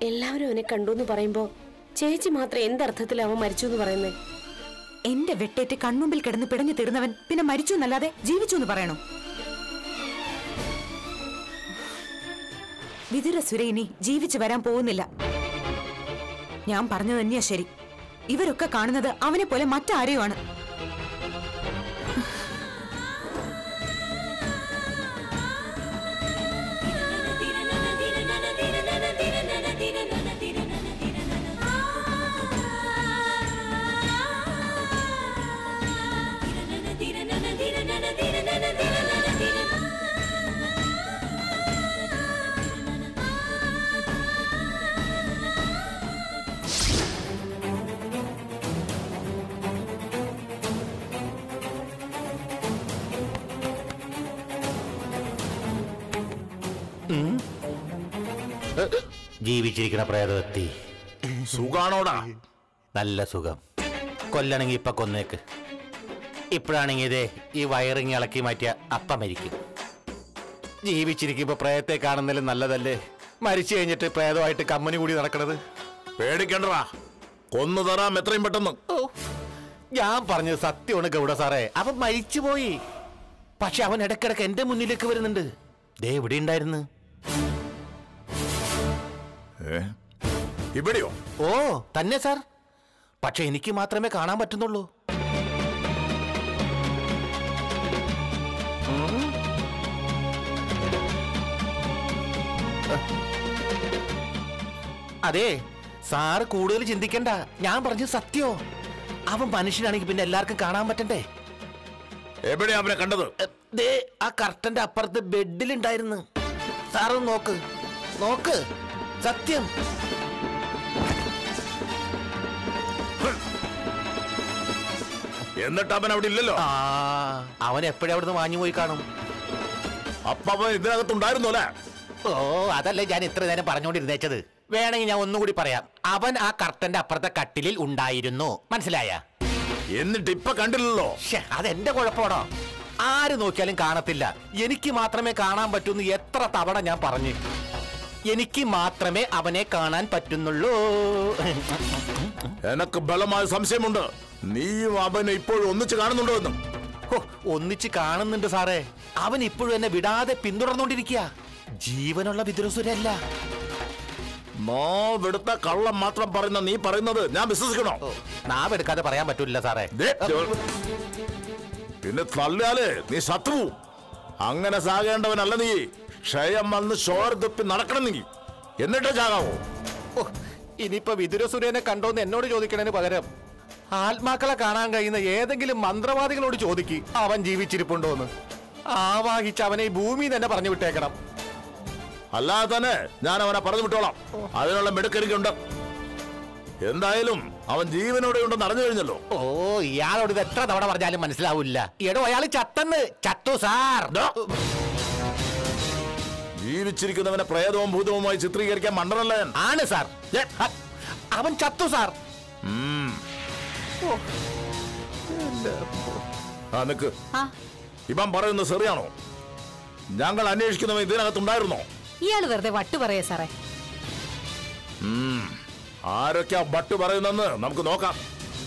എല്ലാവരും അവനെ കണ്ടു എന്ന് പറയുമ്പോ ചേച്ചി മാത്രം എന്തർത്ഥത്തിൽ അവൻ മരിച്ചു എന്ന് പറയുന്നേ എന്റെ വെട്ടേറ്റ് കൺമുമ്പിൽ കിടന്ന് പിടഞ്ഞു തീർന്നവൻ പിന്നെ മരിച്ചു എന്നല്ലാതെ ജീവിച്ചു എന്ന് പറയണോ വിതുര സുരയിനി ജീവിച്ചു വരാൻ പോകുന്നില്ല ഞാൻ പറഞ്ഞത് തന്നെയാ ശരി ഇവരൊക്കെ കാണുന്നത് അവനെ പോലെ മറ്റാരെയുമാണ് ജീവിച്ചിരിക്കണ പ്രേതത്തി സുഖാണോടാ നല്ല സുഖം കൊല്ലണമെങ്കിൽ ഇപ്പൊ കൊന്നേക്ക് ഇപ്പോഴാണെങ്കിൽ ഇതേ ഈ വയറിങ് ഇളക്കി മാറ്റിയ അപ്പ മരിക്കും ജീവിച്ചിരിക്കുമ്പോ പ്രേതത്തെ കാണുന്നതിലും നല്ലതല്ലേ മരിച്ചു കഴിഞ്ഞിട്ട് പ്രേതമായിട്ട് കമ്മനി കൂടി നടക്കണത് പേടിക്കണ്ടടാ കൊന്നു തരാം എത്രയും പെട്ടെന്ന് ഓ ഞാൻ പറഞ്ഞത് സത്യമാണ് ഗൗഡ സാറേ അവൻ മരിച്ചുപോയി പക്ഷെ അവൻ ഇടക്കിടക്ക് എന്റെ മുന്നിലേക്ക് വരുന്നുണ്ട് ദേ ഇവിടെ ഉണ്ടായിരുന്നു ഏ? ഇവിടെയോ ഓ തന്നെ സാർ പക്ഷെ എനിക്ക് മാത്രമേ കാണാൻ പറ്റുന്നുള്ളൂ ഉം. അതെ സാറ് കൂടുതൽ ചിന്തിക്കണ്ട ഞാൻ പറഞ്ഞു സത്യോ അവൻ മനുഷ്യനാണെങ്കിൽ പിന്നെ എല്ലാവർക്കും കാണാൻ പറ്റണ്ടേ എവിടെയാ അവനെ കണ്ടത് എ, ദേ ആ കർട്ടന്റെ അപ്പുറത്ത് ബെഡിലുണ്ടായിരുന്നു സാറ് നോക്ക് നോക്ക് സത്യം എന്നിട്ട് അവൻ അവിടെ ഇല്ലല്ലോ ആ അവൻ എപ്പോഴും അവിടുന്ന് വാങ്ങി പോയി കാണും അപ്പൊ അവൻ ഇതിനകത്തുണ്ടായിരുന്നു അല്ലേ ഓ അതല്ലേ ഞാൻ ഇത്ര നേരം പറഞ്ഞുകൊണ്ടിരുന്നേച്ചത് വേണമെങ്കിൽ ഞാൻ ഒന്നുകൂടി പറയാം അവൻ ആ കർട്ടന്റെ അപ്പുറത്തെ കട്ടിലിൽ ഉണ്ടായിരുന്നു മനസ്സിലായ എന്നിട്ട് ഇപ്പൊ കണ്ടില്ലല്ലോ അതെന്റെ കുഴപ്പമാണോ ആര് നോക്കിയാലും കാണത്തില്ല എനിക്ക് മാത്രമേ കാണാൻ പറ്റൂന്ന് എത്ര തവണ ഞാൻ പറഞ്ഞു എനിക്ക് മാത്രമേ അവനെ കാണാൻ പറ്റുന്നുള്ളൂ എനക്ക് ബലമായ സംശയമുണ്ട് നീയും അവനെ ഇപ്പോഴും ഒന്നിച്ച് കാണുന്നുണ്ടോ എന്നും ഹോ, ഒന്നിച്ച് കാണുന്നുണ്ട് സാറേ അവൻ ഇപ്പോഴും എന്നെ വിടാതെ പിന്തുടർന്നുകൊണ്ടിരിക്കുക ജീവനുള്ള വിദുരസുരല്ല നോവെടുത്ത കള്ളം മാത്രം പറയുന്ന നീ പറയുന്നത് ഞാൻ വിശ്വസിക്കണോ നാവ് എടുക്കാതെ പറയാൻ പറ്റൂല സാറേ ദേ, പിന്നെ തള്ളിയാല് നീ ശത്രു അങ്ങനെ സാകേണ്ടവനല്ല നീ ക്ഷയം വന്ന് ചോര തുപ്പി നടക്കണം നീ എന്നിട്ടേ ചാകാവോ ഓ, ഇനിയിപ്പോ വിദുരസുരനെ കണ്ടോന്ന് എന്നോട് ചോദിക്കണതിന് പകരം ആത്മാക്കളെ കാണാൻ കഴിയുന്ന ഏതെങ്കിലും മന്ത്രവാദികളോട് ചോദിക്ക് അവൻ ജീവിച്ചിരിപ്പുണ്ടോന്ന് ആവാഹിച്ച് അവനെ ഈ ഭൂമി തന്നെ പറഞ്ഞു വിട്ടേക്കണം അല്ലാതെ തന്നെ ഞാൻ അവനെ പറഞ്ഞു വിട്ടോളാം അതിനുള്ള മെടുക്കരിക്കുണ്ട് എന്തായാലും അവൻ ജീവനോടെ ഉണ്ടെന്ന് അറിഞ്ഞു കഴിഞ്ഞല്ലോ ഓ ഇയാളോട് ഇത് എത്ര തവണ പറഞ്ഞാലും മനസ്സിലാവില്ല എടോ അയാൾ ചത്തന്ന് ചത്തു സാർ ദോ. ജീവിച്ചിരിക്കുന്നവനെ പ്രേതവും ഭൂതവുമായി ചിത്രീകരിക്കാൻ മണ്ടനല്ല ഞാൻ ആണ് സാർ ഏ, ഹ, അവൻ ചത്തു സാർ ഉം. ആ നിക്ക് ആ ഇവൻ പറയുന്നത് ശരിയാണോ ഞങ്ങൾ അന്വേഷിക്കുന്നവൻ ഇതിനകത്തുണ്ടായിരുന്നോ ഇയാള് വെറുതെ വട്ടു പറയാ സാറേ ആരൊക്കെയാ ബട്ട് പറയുന്നെന്ന് നമുക്ക് നോക്കാം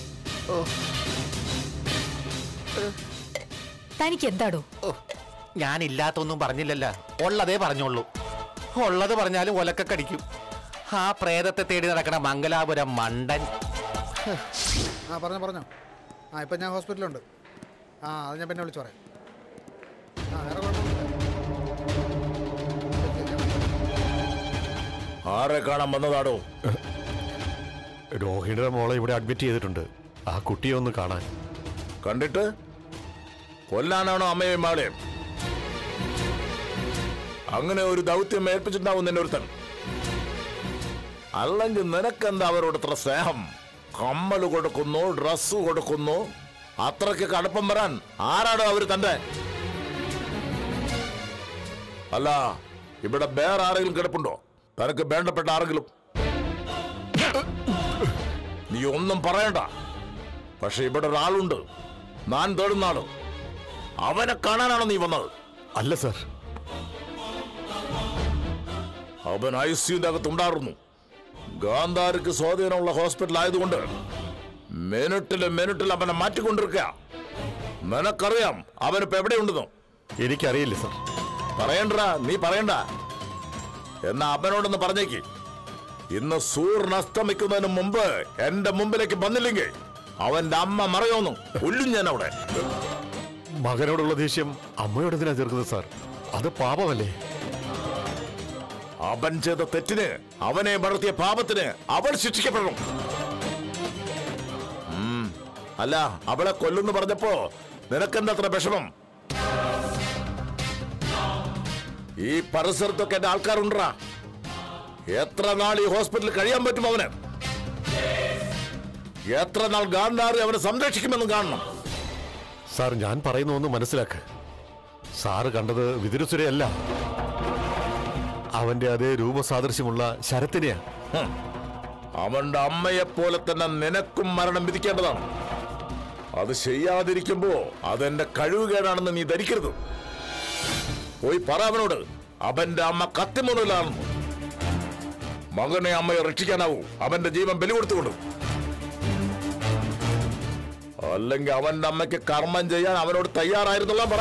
തനിക്ക് എന്താടോ ഓ, ഞാനില്ലാത്തൊന്നും പറഞ്ഞില്ലല്ലോ ഉള്ളതേ പറഞ്ഞോളൂ ഉള്ളത് പറഞ്ഞാലും ഒലക്കടിക്കും ആ പ്രേതത്തെ തേടി നടക്കണ മംഗലാപുരം മണ്ടൻ ആ പറഞ്ഞോ പറഞ്ഞോ ആ ഇപ്പം ഞാൻ ഹോസ്പിറ്റലുണ്ട് ആ അത് ഞാൻ പിന്നെ വിളിച്ചു പറയാം ആ വേറെ കുഴപ്പമൊന്നുമില്ല ആരെ കാണാൻ വന്നതാടോ രോഹിണിയുടെ മോളെ ഇവിടെ അഡ്മിറ്റ് ചെയ്തിട്ടുണ്ട് ആ കുട്ടിയെ ഒന്ന് കാണാൻ കണ്ടിട്ട് കൊല്ലാനാണോ അമ്മയും മാളെയും അങ്ങനെ ഒരു ദൗത്യം ഏൽപ്പിച്ചിട്ടുണ്ടാവും നിന്നെ ഒരുത്തൻ അല്ലെങ്കിൽ നിനക്കെന്താ അവരോട് ഇത്ര സ്നേഹം കമ്മല് കൊടുക്കുന്നു ഡ്രസ് കൊടുക്കുന്നു അത്രയ്ക്ക് കടുപ്പം വരാൻ ആരാടോ അവര് തന്റെ അല്ല ഇവിടെ വേറെ ആരെങ്കിലും കിടപ്പുണ്ടോ തനക്ക് വേണ്ടപ്പെട്ട ആരെങ്കിലും നീ ഒന്നും പറയണ്ട പക്ഷെ ഇവിടെ ഒരാളുണ്ട് ഞാൻ തേടുന്ന ആള് അവനെ കാണാനാണോ നീ വന്നത് അല്ല സർ അവൻ ഐ സിയുടെ അകത്തുണ്ടായിരുന്നു ഗാന്ധാർക്ക് സ്വാധീനമുള്ള ഹോസ്പിറ്റൽ ആയതുകൊണ്ട് മിനിറ്റില് മിനിറ്റിൽ അവനെ മാറ്റിക്കൊണ്ടിരിക്കുക നിനക്കറിയാം അവനിപ്പോ എവിടെയുണ്ടെന്നോ എനിക്കറിയില്ല സർ പറയണ്ട നീ പറയണ്ട എന്നാ അവനോടൊന്ന് പറഞ്ഞേക്ക് ഇന്ന് സൂര്യൻ അസ്തമിക്കുന്നതിന് മുമ്പ് എന്റെ മുമ്പിലേക്ക് വന്നില്ലെങ്കിൽ അവന്റെ അമ്മ മറയോന്നു കൊല്ലും ഞാൻ അവിടെ മകനോടുള്ള ദേഷ്യം അമ്മയോട് എന്തിനാ ചേർക്കുന്നത് സാർ അത് പാപമല്ലേ അവൻ ചെയ്ത തെറ്റിന് അവനെ വളർത്തിയ പാപത്തിന് അവൾ ശിക്ഷിക്കപ്പെടണം ഉം. അല്ല അവളെ കൊല്ലുന്നു പറഞ്ഞപ്പോ നിനക്കെന്താ അത്ര വിഷമം ഈ പരിസരത്തൊക്കെ എന്റെ ആൾക്കാരുണ്ടാ എത്ര നാൾ ഈ ഹോസ്പിറ്റലിൽ കഴിയാൻ പറ്റും അവന് എത്ര നാൾ ഗാന്ധാറി അവനെ സംരക്ഷിക്കുമെന്ന് കാണണം സാർ ഞാൻ പറയുന്ന ഒന്ന് മനസ്സിലാക്ക് സാറ് കണ്ടത് വിതുരസുരയല്ല അവന്റെ അതേ രൂപസാദൃശ്യമുള്ള ശരത്തിനെയാ ഹും. അവന്റെ അമ്മയെപ്പോലെ തന്നെ നിനക്കും മരണം വിധിക്കേണ്ടതാണ് അത് ചെയ്യാതിരിക്കുമ്പോ അതെന്റെ കഴിവുകേടാണെന്ന് നീ ധരിക്കരുത് പോയി പറ അവനോട് അവന്റെ അമ്മ കത്തിമുന്നിലാണെന്ന് മകനെ അമ്മയെ രക്ഷിക്കാനാവൂ അവന്റെ ജീവൻ ബലി കൊടുത്തുകൊണ്ട് അല്ലെങ്കിൽ അവന്റെ അമ്മയ്ക്ക് കർമ്മം ചെയ്യാൻ അവനോട് തയ്യാറായിരുന്നുള്ള പറ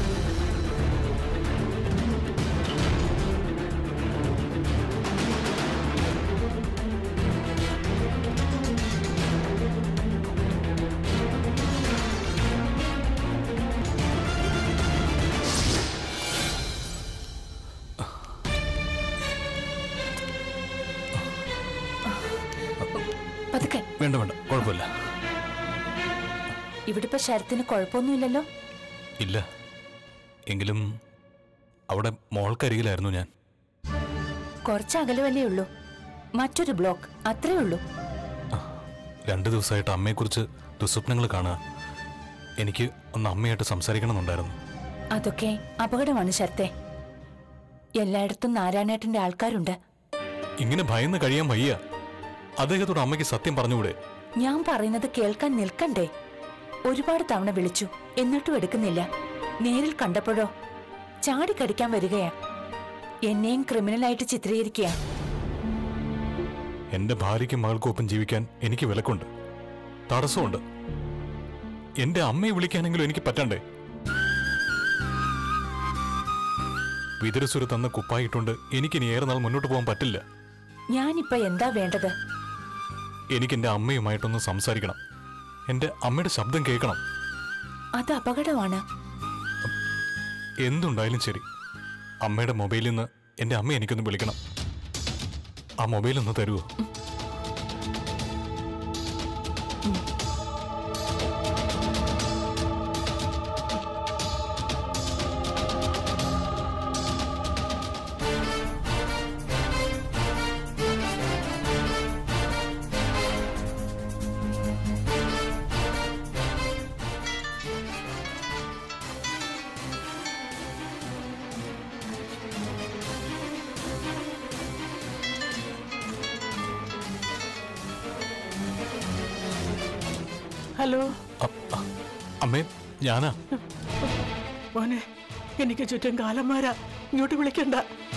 പതുക്കെ വേണ്ട വേണ്ട കുഴപ്പമില്ല ഇവിടെ ഇപ്പൊ ശരത്തിന് കുഴപ്പമൊന്നുമില്ലല്ലോ ഇല്ല എങ്കിലും അവിടെ മോൾക്കരികിലായിരുന്നു ഞാൻ കുറച്ച് അകലുവല്ലേ ഉള്ളൂ മറ്റൊരു ബ്ലോക്ക് അത്രേ ഉള്ളൂ രണ്ട് ദിവസമായിട്ട് അമ്മയെക്കുറിച്ച് ദുസ്വപ്നങ്ങൾ കാണുക എനിക്ക് ഒന്ന് അമ്മയായിട്ട് സംസാരിക്കണമെന്നുണ്ടായിരുന്നു അതൊക്കെ അപകടമാണ് ശരത്തെ എല്ലായിടത്തും നാരായണേട്ടന്റെ ആൾക്കാരുണ്ട് ഇങ്ങനെ ഭയന്ന് കഴിയാൻ വയ്യ അദ്ദേഹത്തോട് അമ്മയ്ക്ക് സത്യം പറഞ്ഞുകൂടെ ഞാൻ പറയുന്നത് കേൾക്കാൻ നിൽക്കണ്ടേ ഒരുപാട് തവണ വിളിച്ചു എന്നിട്ടും എടുക്കുന്നില്ല നേരിൽ കണ്ടപ്പോഴോ ചാടിക്കടിക്കാൻ വരികയാ എന്നെയും ക്രിമിനലായിട്ട് ചിത്രീകരിക്കുക എന്റെ ഭാര്യയ്ക്കും മകൾക്കൊപ്പം ജീവിക്കാൻ എനിക്ക് വിലക്കുണ്ട് തടസ്സമുണ്ട് എന്റെ അമ്മയെ വിളിക്കാനെങ്കിലും എനിക്ക് പറ്റണ്ടേ വിതുരസുര തന്ന കുപ്പായിട്ടുണ്ട് എനിക്കിനി ഏറെ നാൾ മുന്നോട്ട് പോകാൻ പറ്റില്ല ഞാനിപ്പോ എന്താ വേണ്ടത് എനിക്ക് എന്റെ അമ്മയുമായിട്ടൊന്ന് സംസാരിക്കണം എന്റെ അമ്മയുടെ ശബ്ദം കേൾക്കണം അത് അപകടമാണ് എന്തുണ്ടായാലും ശരി അമ്മയുടെ മൊബൈലിൽ നിന്ന് എന്റെ അമ്മ എനിക്കൊന്ന് വിളിക്കണം ആ മൊബൈൽ ഒന്ന് തരുമോ ഹലോ അ- അ- അമ്മേ ഞാനാ മോനെ എനിക്ക് ചുറ്റും കാലന്മാരാ ഇങ്ങോട്ട് വിളിക്കണ്ട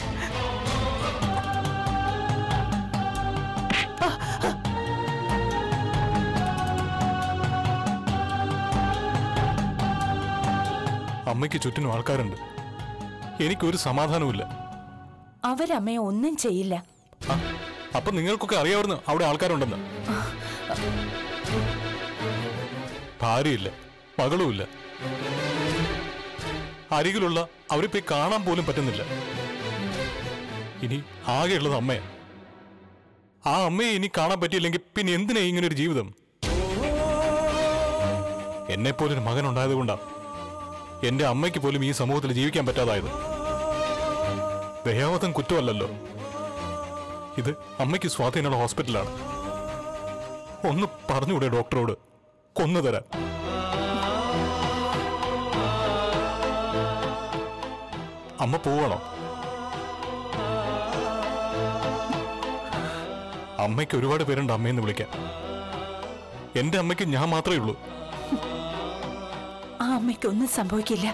അമ്മയ്ക്ക് ചുറ്റിനും ആൾക്കാരുണ്ട് എനിക്കൊരു സമാധാനവുമില്ല അവരമ്മയെ ഒന്നും ചെയ്യില്ല ആ, അപ്പൊ നിങ്ങൾക്കൊക്കെ അറിയാവുന്ന അവിടെ ആൾക്കാരുണ്ടെന്ന് ഭാര്യയില്ല മകളുമില്ല അരികിലുള്ള അവരെ പോയി കാണാൻ പോലും പറ്റുന്നില്ല ഇനി ആകെയുള്ളത് അമ്മയാ ആ അമ്മയെ ഇനി കാണാൻ പറ്റിയില്ലെങ്കിൽ പിന്നെ എന്തിനാ ഇങ്ങനെ ഒരു ജീവിതം എന്നെപ്പോലൊരു മകൻ ഉണ്ടായതുകൊണ്ടാ എന്റെ അമ്മയ്ക്ക് പോലും ഈ സമൂഹത്തിൽ ജീവിക്കാൻ പറ്റാതായത് ദയാവതം കുറ്റമല്ലല്ലോ ഇത് അമ്മയ്ക്ക് സ്വാധീനമുള്ള ഹോസ്പിറ്റലാണ് ഒന്ന് പറഞ്ഞുകൂടെ ഡോക്ടറോട് കൊന്നു തരാൻ അമ്മ പോവണോ അമ്മയ്ക്ക് ഒരുപാട് പേരുണ്ട് അമ്മയെന്ന് വിളിക്കാൻ എന്റെ അമ്മയ്ക്ക് ഞാൻ മാത്രമേ ഉള്ളൂ ആ അമ്മയ്ക്കൊന്നും സംഭവിക്കില്ല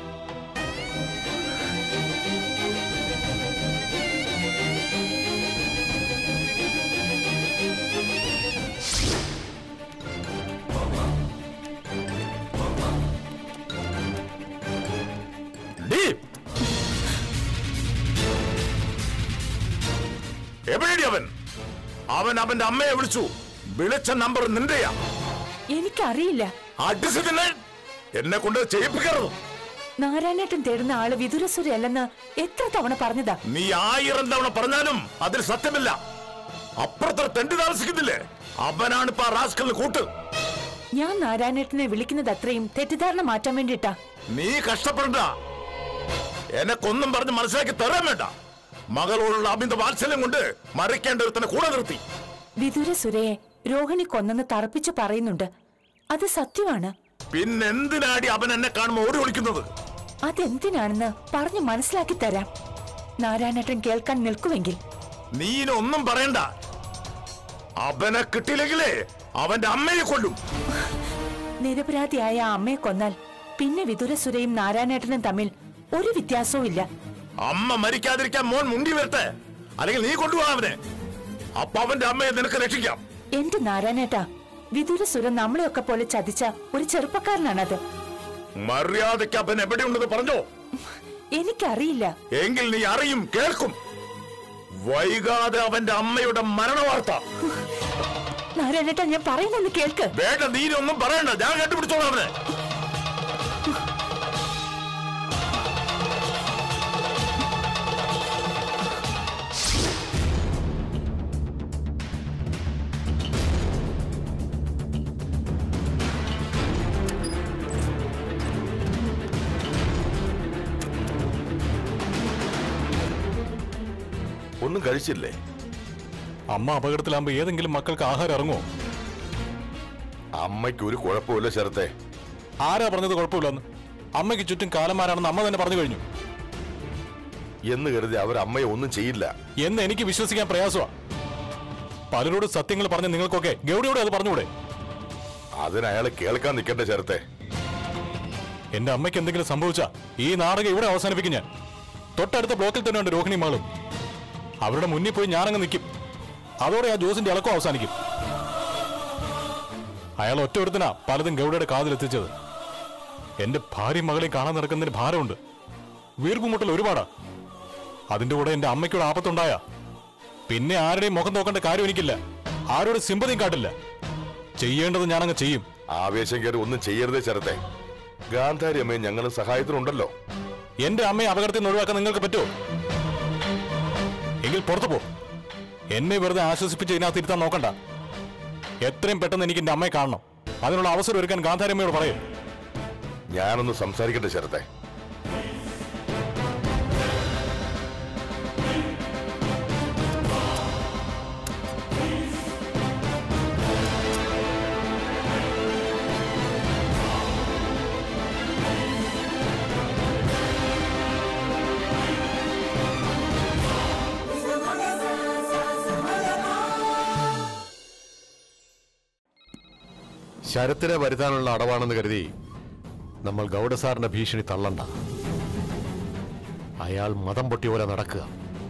എവിടെടി അവൻ അവൻ അവന്റെ അമ്മയെ വിളിച്ചു വിളിച്ച നമ്പർ നിന്റെയാ എനിക്കറിയില്ല അടിച്ചു തന്നെ എന്നെ കൊണ്ട് ചെയ്യിപ്പിക്കരുത് നാരായണേട്ടൻ തേടുന്ന ആള് വിതുരസുരല്ലെന്ന് എത്ര തവണ പറഞ്ഞതാ നീ ആയിരം തവണ പറഞ്ഞാലും അതിൽ സത്യമില്ല അപ്പുറത്തെ തെണ്ടി താമസിക്കുന്നില്ലേ അവനാണ് ഇപ്പൊ ആ റാസ്കലിന് കൂട്ട് ഞാൻ നാരായണേട്ടനെ വിളിക്കുന്നത് അത്രയും തെറ്റിദ്ധാരണ മാറ്റാൻ വേണ്ടിട്ടാ നീ കഷ്ടപ്പെടണ്ട എന്നെ കൊന്നും പറഞ്ഞ് മനസ്സിലാക്കി തരാൻ വേണ്ട മകളോടുള്ള അമിത വാത്സല്യം കൊണ്ട് മറിക്കേണ്ട ഒരുത്തനെ കൂടെ നിർത്തി വിതുരസുരയെ രോഹിണി കൊന്നെന്ന് തറപ്പിച്ചു പറയുന്നുണ്ട് അത് സത്യമാണ് പിന്നെന്തിനാടി അവൻ എന്നെ കാണുമ്പോ ഓടി ഒളിക്കുന്നത് അതെന്തിനാണെന്ന് പറഞ്ഞു മനസ്സിലാക്കി തരാം നാരായണേട്ടൻ കേൾക്കാൻ നിൽക്കുമെങ്കിൽ നീ ഇനി ഒന്നും പറയണ്ട അവനെ കിട്ടിയില്ലെങ്കിലേ അവന്റെ അമ്മയെ കൊല്ലും നിരപരാധിയായ ആ അമ്മയെ കൊന്നാൽ പിന്നെ വിതുരസുരയും നാരായണേട്ടനും തമ്മിൽ ഒരു വ്യത്യാസവും ഇല്ല അമ്മ മരിക്കാതിരിക്കാൻ മോൻ മുണ്ടി വരട്ടെ അല്ലെങ്കിൽ നീ കൊണ്ടുപോകാം അവനെ അപ്പൊ അവന്റെ അമ്മയെ നിനക്ക് രക്ഷിക്കാം എന്റെ നാരായണേട്ടാ വിതുരസുര നമ്മളെയൊക്കെ പോലെ ചതിച്ച ഒരു ചെറുപ്പക്കാരനാണത് മര്യാദയ്ക്ക് അവൻ എവിടെയുണ്ടെന്ന് പറഞ്ഞോ എനിക്കറിയില്ല എങ്കിൽ നീ അറിയും കേൾക്കും വൈകാതെ അവന്റെ അമ്മയുടെ മരണവാർത്ത നാരായണേട്ടാ ഞാൻ പറയുന്നൊന്ന് കേൾക്ക് വേണ്ട നീനൊന്നും പറയണ്ട ഞാൻ കണ്ടുപിടിച്ചോളാം അവനെ ഒന്നും കഴിച്ചില്ലേ അമ്മ അപകടത്തിലാകുമ്പോ ഏതെങ്കിലും മക്കൾക്ക് ആഹാരം ഇറങ്ങുമോ അമ്മയ്ക്ക് ഒരു കുഴപ്പമില്ല ശരത്തെ ആരാ പറഞ്ഞത് കുഴപ്പമില്ലെന്ന് അമ്മയ്ക്ക് ചുറ്റും കാലന്മാരാണെന്ന് അമ്മ തന്നെ പറഞ്ഞു കഴിഞ്ഞു എന്ന് കരുതി അവർ അമ്മയെ ഒന്നും ചെയ്യില്ല എന്ന് എനിക്ക് വിശ്വസിക്കാൻ പ്രയാസമാ പലരോട് സത്യങ്ങൾ പറഞ്ഞ നിങ്ങൾക്കൊക്കെ ഗൗരിയോട് അത് പറഞ്ഞുകൂടെ അതിന് അയാളെ കേൾക്കാൻ നിൽക്കണ്ട ശരത്തെ എന്റെ അമ്മയ്ക്ക് എന്തെങ്കിലും സംഭവിച്ചാ ഈ നാടകം ഇവിടെ അവസാനിപ്പിക്കും ഞാൻ തൊട്ടടുത്ത ബ്ലോക്കിൽ തന്നെയുണ്ട് രോഹിണി മാളും അവരുടെ മുന്നിൽ പോയി ഞാനങ്ങ് നിൽക്കും അതോടെ ആ ജോസിന്റെ ഇളക്കം അവസാനിക്കും അയാൾ ഒറ്റ ഒരുത്തനാ പലതും ഗൗഡയുടെ കാതിലെത്തിച്ചത് എന്റെ ഭാര്യ മകളെ കാണാൻ നടക്കുന്നതിന് ഭാരമുണ്ട് വീർപ്പുമുട്ടൽ ഒരുപാടാ അതിന്റെ കൂടെ എന്റെ അമ്മയ്ക്കൊരു ആപത്തുണ്ടായ പിന്നെ ആരുടെയും മുഖം നോക്കേണ്ട കാര്യം എനിക്കില്ല ആരോട് സിമ്പതിയും കാട്ടില്ല ചെയ്യേണ്ടത് ഞാനങ്ങ് ചെയ്യും ആവേശം കയറി ഒന്നും ചെയ്യരുതേ ശരത്തെ ഗാന്ധാരി അമ്മയെ ഞങ്ങൾ സഹായത്തിനുണ്ടല്ലോ എന്റെ അമ്മയെ അപകടത്തിൽ നിന്ന് ഒഴിവാക്കാൻ നിങ്ങൾക്ക് പറ്റുമോ എങ്കിൽ പുറത്തു പോ എന്നെ വെറുതെ ആശ്വസിപ്പിച്ച് ഇതിനകത്ത് ഇരുത്താൻ നോക്കണ്ട എത്രയും പെട്ടെന്ന് എനിക്ക് എന്റെ അമ്മയെ കാണണം അതിനുള്ള അവസരം ഒരുക്കാൻ ഗാന്ധാരമ്മയോട് പറയും ഞാനൊന്ന് സംസാരിക്കട്ടെ ശരത്തെ ശരത്തിനെ വരുത്താനുള്ള അടവാണെന്ന് കരുതി നമ്മൾ ഗൗഡസാറിന്റെ ഭീഷണി തള്ളണ്ട അയാൾ മതം പൊട്ടിയ പോലെ നടക്കുക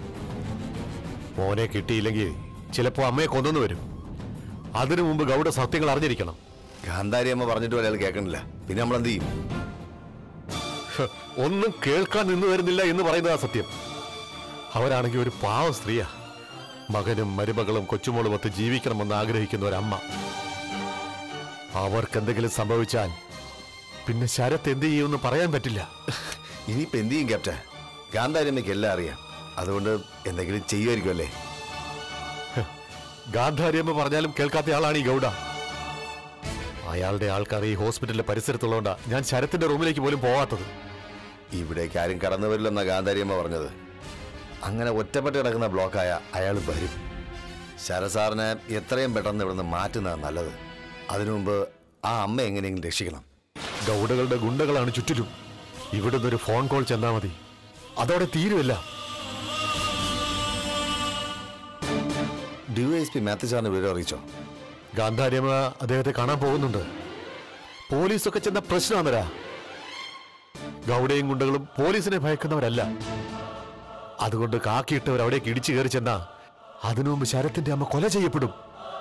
മോനെ കിട്ടിയില്ലെങ്കിൽ ചിലപ്പോ അമ്മയെ കൊന്നു വരും അതിനു മുമ്പ് ഗൗഡ സത്യങ്ങൾ അറിഞ്ഞിരിക്കണം ഗാന്ധാരി അമ്മ പറഞ്ഞിട്ട് അയാൾ കേൾക്കണില്ല പിന്നെ നമ്മൾ എന്ത് ചെയ്യും ഹ്, ഒന്നും കേൾക്കാൻ നിന്നു വരുന്നില്ല എന്ന് പറയുന്നതാ സത്യം അവരാണെങ്കിൽ ഒരു പാവ സ്ത്രീയാ മകനും മരുമകളും കൊച്ചുമോളും ഒത്ത് ജീവിക്കണമെന്ന് ആഗ്രഹിക്കുന്ന ഒരമ്മ അവർക്ക് എന്തെങ്കിലും സംഭവിച്ചാൽ പിന്നെ ശരത്ത് എന്ത് ചെയ്യുമെന്ന് പറയാൻ പറ്റില്ല ഇനിയിപ്പോ എന്ത് ചെയ്യും ക്യാപ്റ്റൻ ഗാന്ധാരി അമ്മയ്ക്ക് എല്ലാം അറിയാം അതുകൊണ്ട് എന്തെങ്കിലും ചെയ്യുമായിരിക്കും അല്ലേ ഗാന്ധാരിയമ്മ പറഞ്ഞാലും കേൾക്കാത്ത ആളാണ് ഈ ഗൗഡ അയാളുടെ ആൾക്കാർ ഈ ഹോസ്പിറ്റലിന്റെ പരിസരത്തുള്ളതുകൊണ്ടാ ഞാൻ ശരത്തിന്റെ റൂമിലേക്ക് പോലും പോവാത്തത് ഇവിടേക്ക് ആരും കടന്നു വരില്ലെന്ന ഗാന്ധാരി അമ്മ പറഞ്ഞത് അങ്ങനെ ഒറ്റപ്പെട്ട് കിടക്കുന്ന ബ്ലോക്കായ അയാൾ വരും ശരസാറിനെ എത്രയും പെട്ടെന്ന് ഇവിടുന്ന് മാറ്റുന്നതാണ് നല്ലത് അതിനു മുമ്പ് ആ അമ്മ എങ്ങനെയെങ്കിലും രക്ഷിക്കണം ഗൗഡകളുടെ ഗുണ്ടകളാണ് ചുറ്റിലും ഇവിടുന്ന് ഒരു ഫോൺ കോൾ ചെന്നാ മതി അതോടെ തീരുമല്ല ഡി എസ് പി മാത്യു സാറിന് വിവരം അറിയിച്ചോ ഗാന്ധാരിയമ്മ അദ്ദേഹത്തെ കാണാൻ പോകുന്നുണ്ട് പോലീസൊക്കെ ചെന്ന പ്രശ്നമാണരാ ഗൗഡയും ഗുണ്ടകളും പോലീസിനെ ഭയക്കുന്നവരല്ല അതുകൊണ്ട് കാക്കിയിട്ടവർ അവിടേക്ക് ഇടിച്ചു കയറി ചെന്നാ അതിനു മുമ്പ് ശരത്തിന്റെ അമ്മ കൊല ചെയ്യപ്പെടും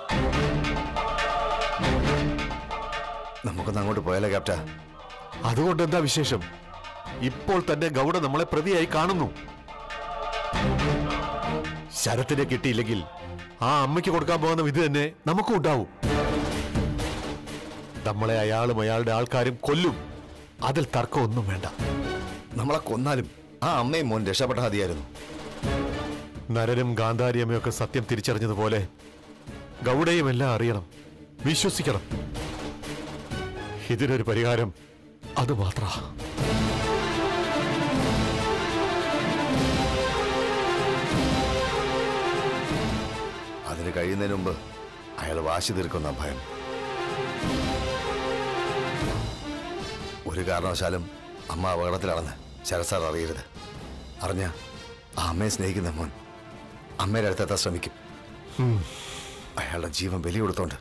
നമുക്കൊന്ന് അങ്ങോട്ട് പോയാലോ ക്യാപ്റ്റ അതുകൊണ്ട് എന്താ വിശേഷം ഇപ്പോൾ തന്നെ ഗൗഡ നമ്മളെ പ്രതിയായി കാണുന്നു ശരത്തിനെ കിട്ടിയില്ലെങ്കിൽ ആ അമ്മയ്ക്ക് കൊടുക്കാൻ പോകുന്ന വിധി തന്നെ നമുക്കും ഉണ്ടാവും നമ്മളെ അയാളും അയാളുടെ ആൾക്കാരും കൊല്ലും അതിൽ തർക്കമൊന്നും വേണ്ട നമ്മളെ കൊന്നാലും ആ അമ്മയും മോൻ രക്ഷപ്പെട്ട മതിയായിരുന്നു നരനും ഗാന്ധാരിയമ്മയും ഒക്കെ സത്യം തിരിച്ചറിഞ്ഞതുപോലെ ഗൗഡയും എല്ലാം അറിയണം വിശ്വസിക്കണം ഇതിനൊരു പരിഹാരം അത് മാത്ര അതിന് കഴിയുന്നതിന് മുമ്പ് അയാൾ വാശി തീർക്കുന്ന ഭയം ഒരു കാരണവശാലും അമ്മ അപകടത്തിലാണെന്ന് ശരസാർ അറിയരുത് അറിഞ്ഞ ആ അമ്മയെ സ്നേഹിക്കുന്ന മോൻ അമ്മയുടെ അടുത്തെത്താൻ ശ്രമിക്കും അയാളുടെ ജീവൻ ബലി കൊടുത്തോണ്ട്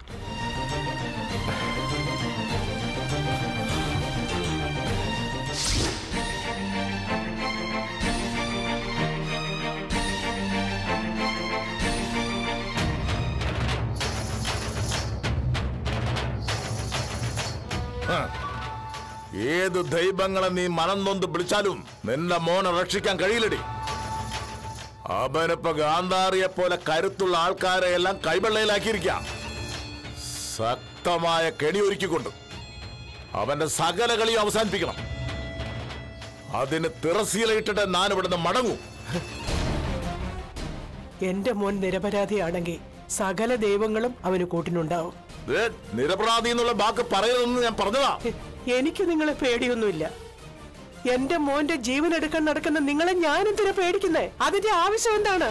ഹ. ഏത് ദൈവങ്ങളെ നീ മനം നൊന്ത് വിളിച്ചാലും നിന്റെ മോനെ രക്ഷിക്കാൻ കഴിയില്ലടി അവനിപ്പോ ഗാന്ധാറിയെ പോലെ കരുത്തുള്ള ആൾക്കാരെ എല്ലാം കൈവെള്ളയിലാക്കിയിരിക്കാം ശക്തമായ കെണിയൊരുക്കിക്കൊണ്ട് അവന്റെ സകല കളിയും അവസാനിപ്പിക്കണം അതിന് തിറസീലയിട്ടിട്ട് ഞാൻ ഇവിടുന്ന് മടങ്ങൂ എന്റെ മോൻ നിരപരാധിയാണെങ്കിൽ സകല ദൈവങ്ങളും അവന് കൂട്ടിനുണ്ടാവും ദേ, നിരപരാധി എന്നുള്ള വാക്ക് പറയരുതെന്ന് ഞാൻ പറഞ്ഞതാ എനിക്ക് നിങ്ങളെ പേടിയൊന്നുമില്ല എന്റെ മോന്റെ ജീവൻ എടുക്കാൻ നടക്കുന്ന നിങ്ങളെ ഞാൻ എന്തിനാ പേടിക്കുന്നേ അതിന്റെ ആവശ്യം എന്താണ്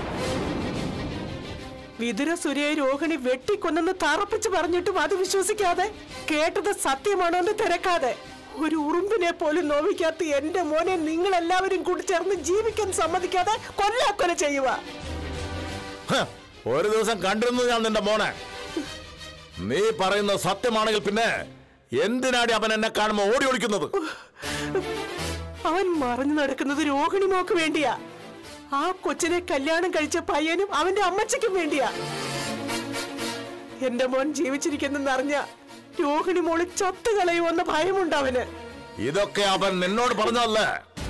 വിതുര സുരയെ രോഹിണി വെട്ടിക്കൊന്നെന്ന് തറപ്പിച്ച് പറഞ്ഞിട്ടും അത് വിശ്വസിക്കാതെ കേട്ടത് സത്യമാണോ എന്ന് തിരക്കാതെ ഒരു ഉറുമ്പിനെ പോലും നോവിക്കാത്ത എന്റെ മോനെ നിങ്ങൾ എല്ലാവരും കൂടി ചേർന്ന് ജീവിക്കാൻ സമ്മതിക്കാതെ കൊല്ലാക്കൊല ചെയ്യുക ഹ, ഒരു ദിവസം കണ്ടിരുന്നു ഞാൻ നിന്റെ മോനെ നീ പറയുന്നത് സത്യമാണെങ്കിൽ പിന്നെ എന്തിനാടി അവൻ എന്നെ കാണുമ്പോ ഓടി ഒളിക്കുന്നത് അവൻ മറഞ്ഞു നടക്കുന്നത് രോഹിണി മോക്ക് വേണ്ടിയാ ആ കൊച്ചിനെ കല്യാണം കഴിച്ച പയ്യനും അവന്റെ അമ്മച്ചയ്ക്കും വേണ്ടിയാ എന്റെ മോൻ ജീവിച്ചിരിക്കുന്നെന്ന് അറിഞ്ഞ രോഹിണി മോള് ചത്തു കളയുമെന്ന ഭയമുണ്ട് അവന് ഇതൊക്കെ അവൻ നിന്നോട് പറഞ്ഞതല്ലേ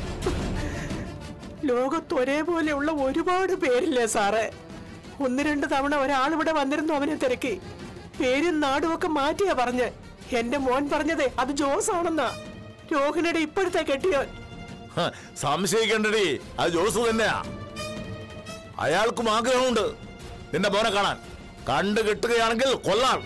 ലോകത്ത് ഒരേപോലെയുള്ള ഒരുപാട് പേരില്ലേ സാറേ ഒന്ന് രണ്ട് തവണ ഒരാൾ ഇവിടെ വന്നിരുന്നു അവനെ തിരക്കി പേരും നാടും ഒക്കെ മാറ്റിയാ പറഞ്ഞ് എന്റെ മോൻ പറഞ്ഞതേ അത് ജോസ് ആണെന്നാ രോഹിണിയുടെ ഇപ്പോഴത്തെ കെട്ടിയോൻ ഹ, സംശയിക്കണ്ടടി അത് ജോസ് തന്നെയാ അയാൾക്കും ആഗ്രഹമുണ്ട് നിന്റെ മോനെ കാണാൻ കണ്ടു കിട്ടുകയാണെങ്കിൽ കൊള്ളാം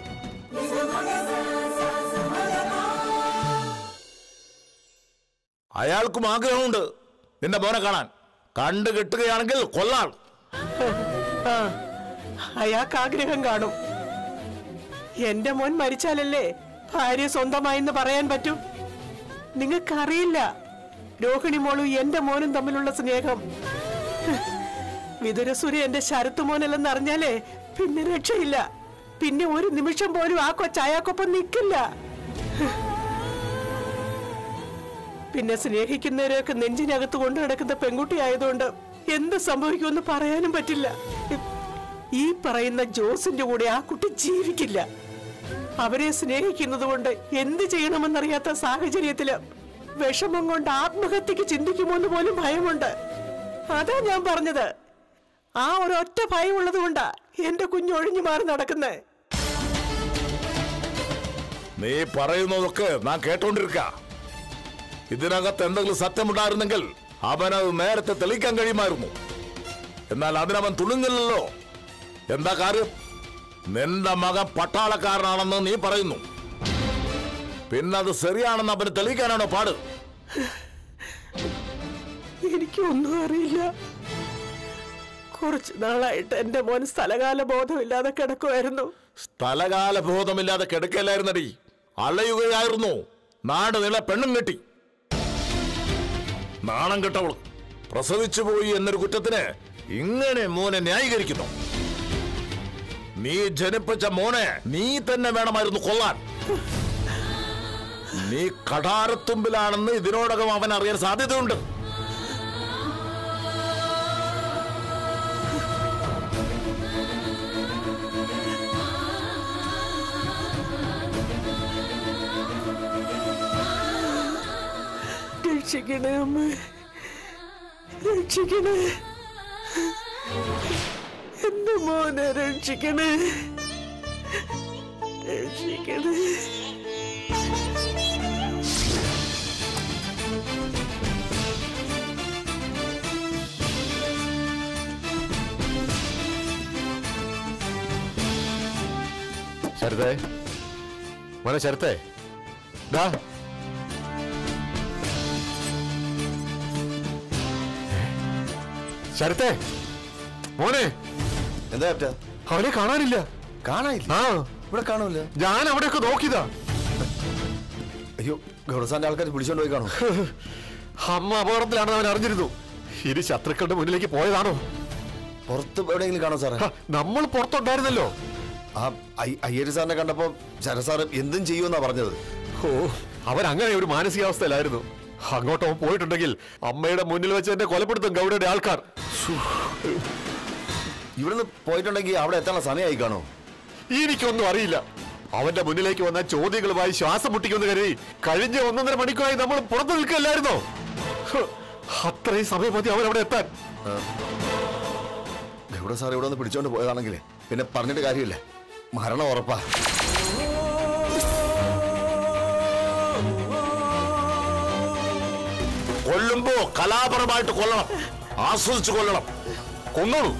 അയാൾക്കും ആഗ്രഹമുണ്ട് നിന്റെ മോനെ കാണാൻ കണ്ടു കിട്ടുകയാണെങ്കിൽ കൊള്ളാം ആ, അയാൾക്ക് ആഗ്രഹം കാണും എന്റെ മോൻ മരിച്ചാലല്ലേ ഭാര്യ സ്വന്തമായിന്ന് പറയാൻ പറ്റൂ നിങ്ങൾക്കറിയില്ല രോഹിണി മോളും എന്റെ മോനും തമ്മിലുള്ള സ്നേഹം വിതുരസുരി എന്റെ ശരത്ത് മോനല്ലെന്ന് അറിഞ്ഞാലേ പിന്നെ രക്ഷയില്ല പിന്നെ ഒരു നിമിഷം പോലും ആ കൊച്ചയാക്കൊപ്പം നിൽക്കില്ല പിന്നെ സ്നേഹിക്കുന്നവരെയൊക്കെ നെഞ്ചിനകത്ത് കൊണ്ടു നടക്കുന്ന പെൺകുട്ടി ആയതുകൊണ്ട് എന്ത് സംഭവിക്കുമെന്ന് പറയാനും പറ്റില്ല ഈ പറയുന്ന ജോസിന്റെ കൂടെ ആ കുട്ടി ജീവിക്കില്ല അവരെ സ്നേഹിക്കുന്നത് കൊണ്ട് എന്ത് ചെയ്യണമെന്നറിയാത്ത സാഹചര്യത്തില് വിഷമം കൊണ്ട് ആത്മഹത്യക്ക് ചിന്തിക്കുമോ എന്ന് പോലും ഭയമുണ്ട് അതാ ഞാൻ പറഞ്ഞത് ആ ഒരൊറ്റ ഭയം ഉള്ളത് കൊണ്ടാ എന്റെ കുഞ്ഞ് ഒഴിഞ്ഞു മാറി നടക്കുന്നേ നീ പറയുന്നതൊക്കെ ഞാൻ കേട്ടോണ്ടിരിക്ക ഇതിനകത്ത് എന്തെങ്കിലും സത്യമുണ്ടായിരുന്നെങ്കിൽ അവനത് നേരത്തെ തെളിയിക്കാൻ കഴിയുമായിരുന്നു എന്നാൽ അതിനവൻ തുണിഞ്ഞില്ലല്ലോ എന്താ കാര്യം നിന്റെ മകൻ പട്ടാളക്കാരനാണെന്ന് നീ പറയുന്നു പിന്നത് ശരിയാണെന്ന് അവന് തെളിയിക്കാനാണോ പാട് എനിക്കൊന്നും അറിയില്ല കുറച്ചു നാളായിട്ട് എന്റെ മോൻ സ്ഥലകാല ബോധമില്ലാതെ കിടക്കുമായിരുന്നു സ്ഥലകാല ബോധമില്ലാതെ കിടക്കലായിരുന്നടി അലയുകയായിരുന്നു നാട് നില പെണ്ണും കെട്ടി നാണം കെട്ടവൾ പ്രസവിച്ചു പോയി എന്നൊരു കുറ്റത്തിന് ഇങ്ങനെ മോനെ ന്യായീകരിക്കുന്നു നീ ജനിപ്പിച്ച മോനെ നീ തന്നെ വേണമായിരുന്നു കൊല്ലാൻ നീ കഠാരത്തുമ്പിലാണെന്ന് ഇതിനോടകം അവൻ അറിയാൻ സാധ്യതയുണ്ട് രക്ഷിക്കണേ അമ്മ രക്ഷിക്കണേ എന്റെ മോനെ രക്ഷിക്കണേ രക്ഷിക്കണേ ശരതേ മോനെ ശരത്തേ ദാ ശരത്തേ മോനെ എന്താ ക്യാപ്റ്റ അവനെ കാണാനില്ല കാണാനില്ല ആ ഇവിടെ കാണൂല ഞാൻ അവിടെയൊക്കെ നോക്കിയതാ അയ്യോ ഗൗഡസാന്റെ ആൾക്കാർ പിടിച്ചോണ്ട് പോയി കാണും അമ്മ അപകടത്തിലാണെന്ന് അവൻ അറിഞ്ഞിരുന്നു ഇനി ശത്രുക്കളുടെ മുന്നിലേക്ക് പോയതാണോ പുറത്ത് എവിടെയെങ്കിലും കാണോ സാറേ ഹ, നമ്മൾ പുറത്തുണ്ടായിരുന്നല്ലോ ആ ഐ- അയ്യര് സാറിനെ കണ്ടപ്പോ ശരസാറ് എന്തും ചെയ്യുമെന്നാ പറഞ്ഞത് ഓ അവൻ അങ്ങനെ ഒരു മാനസികാവസ്ഥയിലായിരുന്നു അങ്ങോട്ട് അവൻ പോയിട്ടുണ്ടെങ്കിൽ അമ്മയുടെ മുന്നിൽ വെച്ച് എന്നെ കൊലപ്പെടുത്തും ഗൗഡയുടെ ആൾക്കാർ ഇവിടുന്ന് പോയിട്ടുണ്ടെങ്കിൽ അവിടെ എത്താനുള്ള സമയമായി കാണോ എനിക്കൊന്നും അറിയില്ല അവന്റെ മുന്നിലേക്ക് വന്ന ചോദ്യങ്ങളുമായി ശ്വാസം മുട്ടിക്കുമെന്ന് കരുതി കഴിഞ്ഞ ഒന്നൊന്നര മണിക്കൂറായി നമ്മൾ പുറത്തു നിൽക്കല്ലായിരുന്നോ ഹ്, അത്രയും സമയം മതി അവൻ അവിടെ എത്താൻ ഗൗഡ സാർ ഇവിടെ നിന്ന് പിടിച്ചോണ്ട് പോയതാണെങ്കിൽ പിന്നെ പറഞ്ഞിട്ട് കാര്യമില്ല മരണം ഉറപ്പാ കൊല്ലുമ്പോ കലാപരമായിട്ട് കൊല്ലണം ആസ്വദിച്ച് കൊല്ലണം കൊന്നോളൂ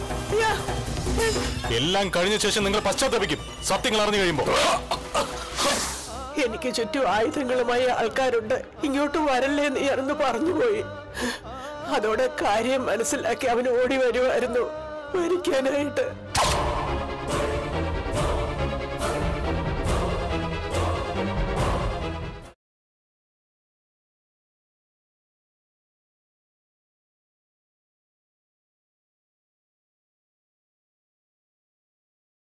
എല്ലാം കഴിഞ്ഞ ശേഷം നിങ്ങൾ പശ്ചാത്തപിക്കും സത്യങ്ങൾ അറിഞ്ഞു കഴിയുമ്പോ എനിക്ക് ചുറ്റും ആയുധങ്ങളുമായി ആൾക്കാരുണ്ട് ഇങ്ങോട്ട് വരല്ലേ എന്ന് ഞാനൊന്ന് പറഞ്ഞുപോയി അതോടെ കാര്യം മനസ്സിലാക്കി അവൻ ഓടി വരുമായിരുന്നു മരിക്കാനായിട്ട്